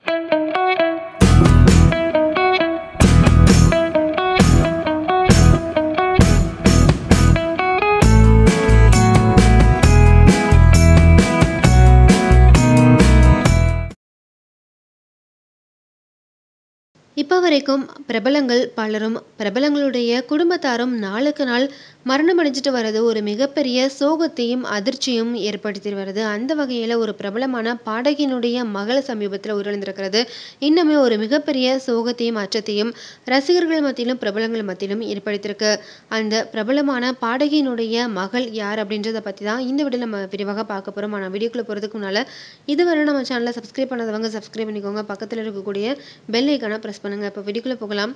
இப்போ வரைக்கும் பிரபலங்கள் பலரும் பிரபலங்களுடைய குடும்பத்தாரும் நாளுக்கு நாள் மரணம் அடைஞ்சிட்டு வர்றது ஒரு மிகப்பெரிய சோகத்தையும் அதிர்ச்சியும் ஏற்படுத்தி வருது அந்த வகையில் ஒரு பிரபலமான பாடகியினுடைய மகள் சமீபத்தில் உயிரிழந்திருக்கிறது இன்னுமே ஒரு மிகப்பெரிய சோகத்தையும் அச்சத்தையும் ரசிகர்கள் மத்தியிலும் பிரபலங்கள் மத்தியிலும் ஏற்படுத்தியிருக்கு அந்த பிரபலமான பாடகியினுடைய மகள் யார் அப்படின்றத பற்றி தான் இந்த வீடியோ நம்ம விரிவாக பார்க்க போகிறோம் ஆனால் வீடியோக்குள்ளே போகிறதுக்கு முன்னால் இதுவரை நம்ம சேனலை சப்ஸ்கிரைப் பண்ணாதவங்க சப்ஸ்கிரைப் பண்ணிக்கோங்க பக்கத்தில் இருக்கக்கூடிய பெல் ஐக்கானை ப்ரெஸ் பண்ணுங்கள் இப்போ வீடியோக்குள்ளே போகலாம்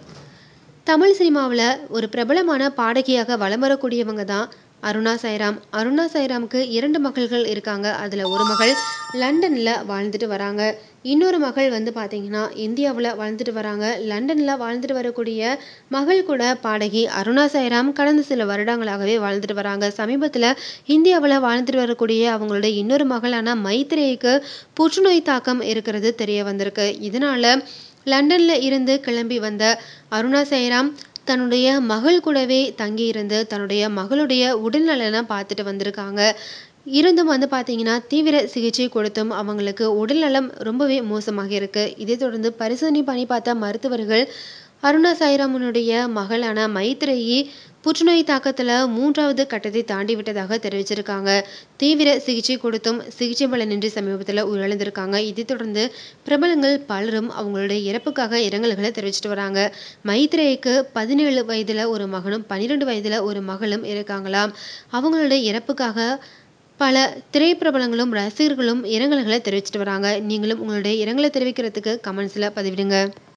தமிழ் சினிமாவில் ஒரு பிரபலமான பாடகியாக வலம் வரக்கூடியவங்க தான் அருணா சைராம் அருணா சைராமுக்கு இரண்டு மகள்கள் இருக்காங்க அதில் ஒரு மகள் லண்டனில் வாழ்ந்துட்டு வராங்க இன்னொரு மகள் வந்து பார்த்தீங்கன்னா இந்தியாவில் வாழ்ந்துட்டு வராங்க லண்டனில் வாழ்ந்துட்டு வரக்கூடிய மகள் கூட பாடகி அருணா சைராம் கடந்த சில வருடங்களாகவே வாழ்ந்துட்டு வராங்க சமீபத்தில் இந்தியாவில் வாழ்ந்துட்டு வரக்கூடிய அவங்களுடைய இன்னொரு மகளான மைத்ரேயிக்கு புற்றுநோய் தாக்கம் இருக்கிறது தெரிய வந்திருக்கு இதனால லண்டனில் இருந்து கிளம்பி வந்த அருணா சைராம் தன்னுடைய மகள் கூடவே தங்கியிருந்து தன்னுடைய மகளுடைய உடல்நலனை பார்த்துட்டு வந்திருக்காங்க இருந்தும் வந்து பார்த்தீங்கன்னா தீவிர சிகிச்சை கொடுத்தும் அவங்களுக்கு உடல்நலம் ரொம்பவே மோசமாக இருக்கு இதை தொடர்ந்து பரிசோதனை பண்ணி பார்த்த மருத்துவர்கள் அருணா சாய்ராமனுடைய மகளான மைத்ரேயி புற்றுநோய் தாக்கத்தில் மூன்றாவது கட்டத்தை தாண்டி விட்டதாக தெரிவிச்சிருக்காங்க தீவிர சிகிச்சை கொடுத்தும் சிகிச்சை பலனின்றி சமீபத்தில் உயிரிழந்திருக்காங்க இதை தொடர்ந்து பிரபலங்கள் பலரும் அவங்களுடைய இறப்புக்காக இரங்கல்களை தெரிவிச்சிட்டு வராங்க மைத்ரேய்க்கு பதினேழு வயதில் ஒரு மகனும் பன்னிரெண்டு வயதில் ஒரு மகளும் இருக்காங்களாம் அவங்களுடைய இறப்புக்காக பல திரைப்பிரபலங்களும் ரசிகர்களும் இரங்கல்களை தெரிவிச்சிட்டு வராங்க நீங்களும் உங்களுடைய இரங்கலை தெரிவிக்கிறதுக்கு கமெண்ட்ஸில் பதிவிடுங்க